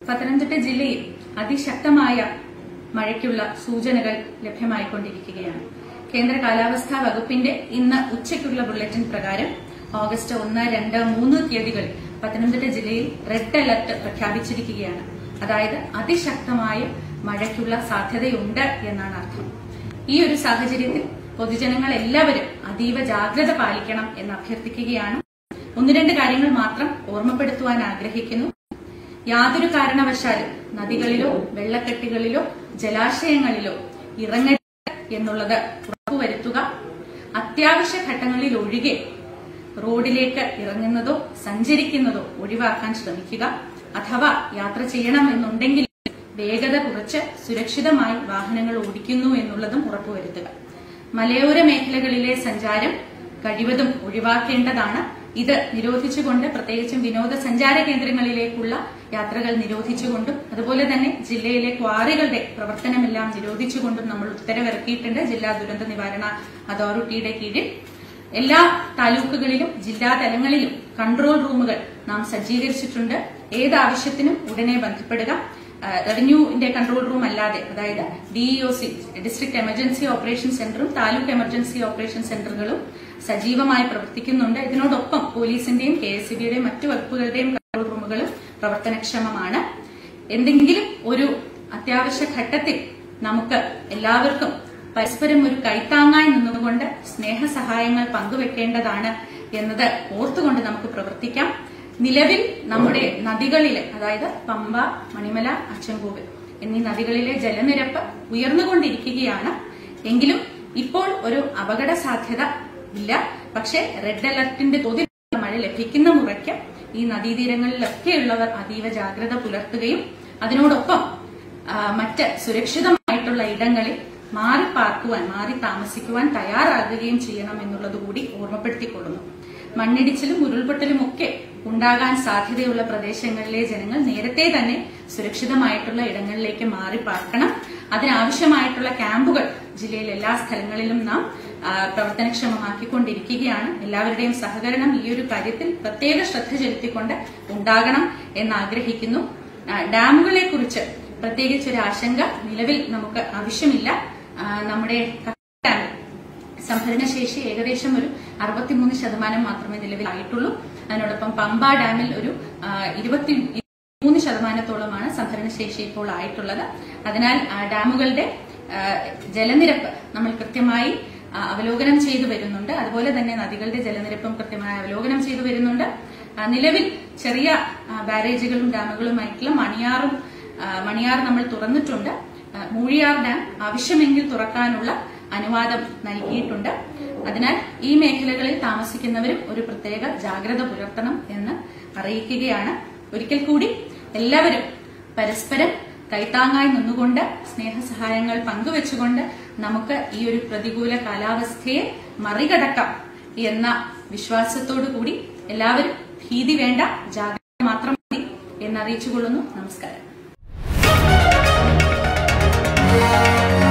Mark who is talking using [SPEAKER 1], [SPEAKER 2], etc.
[SPEAKER 1] പത്തനംതിട്ട ജില്ലയിൽ അതിശക്തമായ മഴയ്ക്കുള്ള സൂചനകൾ ലഭ്യമായിക്കൊണ്ടിരിക്കുകയാണ് കേന്ദ്ര കാലാവസ്ഥാ വകുപ്പിന്റെ ഇന്ന് ഉച്ചയ്ക്കുള്ള ബുള്ളറ്റിൻ പ്രകാരം ഓഗസ്റ്റ് ഒന്ന് രണ്ട് മൂന്ന് തീയതികളിൽ പത്തനംതിട്ട ജില്ലയിൽ റെഡ് അലർട്ട് പ്രഖ്യാപിച്ചിരിക്കുകയാണ് അതായത് അതിശക്തമായ മഴയ്ക്കുള്ള സാധ്യതയുണ്ട് എന്നാണ് അർത്ഥം ഈ ഒരു സാഹചര്യത്തിൽ പൊതുജനങ്ങൾ എല്ലാവരും അതീവ ജാഗ്രത പാലിക്കണം എന്ന് അഭ്യർത്ഥിക്കുകയാണ് ഒന്ന് രണ്ട് കാര്യങ്ങൾ മാത്രം ഓർമ്മപ്പെടുത്തുവാൻ ആഗ്രഹിക്കുന്നു യാതൊരു കാരണവശാലും നദികളിലോ വെള്ളക്കെട്ടുകളിലോ ജലാശയങ്ങളിലോ ഇറങ്ങരുത് എന്നുള്ളത് ഉറപ്പുവരുത്തുക അത്യാവശ്യ ഘട്ടങ്ങളിൽ ഒഴികെ റോഡിലേക്ക് ഇറങ്ങുന്നതോ സഞ്ചരിക്കുന്നതോ ഒഴിവാക്കാൻ ശ്രമിക്കുക അഥവാ യാത്ര ചെയ്യണമെന്നുണ്ടെങ്കിൽ വേഗത കുറച്ച് സുരക്ഷിതമായി വാഹനങ്ങൾ ഓടിക്കുന്നു എന്നുള്ളതും ഉറപ്പുവരുത്തുക മലയോര മേഖലകളിലെ സഞ്ചാരം കഴിവതും ഒഴിവാക്കേണ്ടതാണ് ഇത് നിരോധിച്ചുകൊണ്ട് പ്രത്യേകിച്ചും വിനോദസഞ്ചാര കേന്ദ്രങ്ങളിലേക്കുള്ള യാത്രകൾ നിരോധിച്ചുകൊണ്ടും അതുപോലെ തന്നെ ജില്ലയിലെ ക്വാറികളുടെ പ്രവർത്തനമെല്ലാം നിരോധിച്ചുകൊണ്ടും നമ്മൾ ഉത്തരവിറക്കിയിട്ടുണ്ട് ജില്ലാ ദുരന്ത നിവാരണ അതോറിറ്റിയുടെ കീഴിൽ എല്ലാ താലൂക്കുകളിലും ജില്ലാ തലങ്ങളിലും കൺട്രോൾ റൂമുകൾ നാം സജ്ജീകരിച്ചിട്ടുണ്ട് ഏത് ആവശ്യത്തിനും ഉടനെ ബന്ധപ്പെടുക ആ, റവന്യൂവിന്റെ കൺട്രോൾ റൂം അല്ലാതെ അതായത് ഡിഇഒസി ഡിസ്ട്രിക്ട് എമർജൻസി ഓപ്പറേഷൻ സെന്ററും താലൂക്ക് എമർജൻസി ഓപ്പറേഷൻ സെന്ററുകളും സജീവമായി പ്രവർത്തിക്കുന്നുണ്ട് ഇതിനോടൊപ്പം പോലീസിന്റെയും കെ എസ് ബിയുടെയും മറ്റു വകുപ്പുകളുടെയും കൺട്രോൾ റൂമുകളും പ്രവർത്തനക്ഷമമാണ് എന്തെങ്കിലും ഒരു അത്യാവശ്യ ഘട്ടത്തിൽ നമുക്ക് എല്ലാവർക്കും പരസ്പരം ഒരു കൈത്താങ്ങായി നിന്നുകൊണ്ട് സ്നേഹസഹായങ്ങൾ പങ്കുവെക്കേണ്ടതാണ് എന്നത് ഓർത്തുകൊണ്ട് നമുക്ക് പ്രവർത്തിക്കാം നിലവിൽ നമ്മുടെ നദികളിലെ അതായത് പമ്പ മണിമല അച്ചൻകോവിൽ എന്നീ നദികളിലെ ജലനിരപ്പ് ഉയർന്നുകൊണ്ടിരിക്കുകയാണ് എങ്കിലും ഇപ്പോൾ ഒരു അപകട സാധ്യത ഇല്ല പക്ഷേ റെഡ് അലർട്ടിന്റെ തോതിൽ മഴ ലഭിക്കുന്ന മുറയ്ക്ക് ഈ നദീതീരങ്ങളിലൊക്കെയുള്ളവർ അതീവ ജാഗ്രത പുലർത്തുകയും അതിനോടൊപ്പം ആ, മറ്റ് സുരക്ഷിതമായിട്ടുള്ള ഇടങ്ങളിൽ മാറി പാർക്കുവാൻ മാറി താമസിക്കുവാൻ തയ്യാറാകുകയും ചെയ്യണം എന്നുള്ളത് കൂടി ഓർമ്മപ്പെടുത്തിക്കൊള്ളുന്നു മണ്ണിടിച്ചിലും ഉരുൾപൊട്ടലും ഒക്കെ ഉണ്ടാകാൻ സാധ്യതയുള്ള പ്രദേശങ്ങളിലെ ജനങ്ങൾ നേരത്തെ തന്നെ സുരക്ഷിതമായിട്ടുള്ള ഇടങ്ങളിലേക്ക് മാറി പാർക്കണം അതിനാവശ്യമായിട്ടുള്ള ക്യാമ്പുകൾ ജില്ലയിലെ എല്ലാ സ്ഥലങ്ങളിലും നാം ആ, പ്രവർത്തനക്ഷമമാക്കിക്കൊണ്ടിരിക്കുകയാണ് എല്ലാവരുടെയും സഹകരണം ഈ ഒരു കാര്യത്തിൽ പ്രത്യേക ശ്രദ്ധ ചെലുത്തിക്കൊണ്ട് ഉണ്ടാകണം എന്ന് ആഗ്രഹിക്കുന്നു ആ, ഡാമുകളെ കുറിച്ച് പ്രത്യേകിച്ച് ഒരു ആശങ്ക നിലവിൽ നമുക്ക് ആവശ്യമില്ല ആ, നമ്മുടെ കട്ട ഡാമിൽ സംഭരണശേഷി ഏകദേശം ഒരു അറുപത്തിമൂന്ന് ശതമാനം മാത്രമേ നിലവിലായിട്ടുള്ളൂ അതിനോടൊപ്പം പമ്പ ഡാമിൽ ഒരു ആ, ഇരുപത്തി മൂന്ന് ശതമാനത്തോളമാണ് സംഭരണശേഷി ഇപ്പോൾ ആയിട്ടുള്ളത് അതിനാൽ ആ, ഡാമുകളുടെ ആ, ജലനിരപ്പ് നമ്മൾ കൃത്യമായി ആ, അവലോകനം ചെയ്തു വരുന്നുണ്ട് അതുപോലെ തന്നെ നദികളുടെ ജലനിരപ്പും കൃത്യമായി അവലോകനം ചെയ്തു വരുന്നുണ്ട് ആ, നിലവിൽ ചെറിയ ആ, ബാരേജുകളും ഡാമുകളുമായിട്ടുള്ള മണിയാറും ആ, മണിയാർ നമ്മൾ തുറന്നിട്ടുണ്ട് ആ, മൂഴിയാർ ഡാം ആവശ്യമെങ്കിൽ തുറക്കാനുള്ള അനുവാദം നൽകിയിട്ടുണ്ട് അതിനാൽ ഈ മേഖലകളിൽ താമസിക്കുന്നവരും ഒരു പ്രത്യേക ജാഗ്രത പുലർത്തണം എന്ന് അറിയിക്കുകയാണ് ഒരിക്കൽ കൂടി എല്ലാവരും പരസ്പരം കൈത്താങ്ങായി നിന്നുകൊണ്ട് സ്നേഹസഹായങ്ങൾ പങ്കുവെച്ചുകൊണ്ട് നമുക്ക് ഈ ഒരു പ്രതികൂല കാലാവസ്ഥയെ മറികടക്കാം എന്ന വിശ്വാസത്തോടു കൂടി എല്ലാവരും ഭീതി വേണ്ട ജാഗ്രത മാത്രം മതി എന്നറിയിച്ചുകൊള്ളുന്നു നമസ്കാരം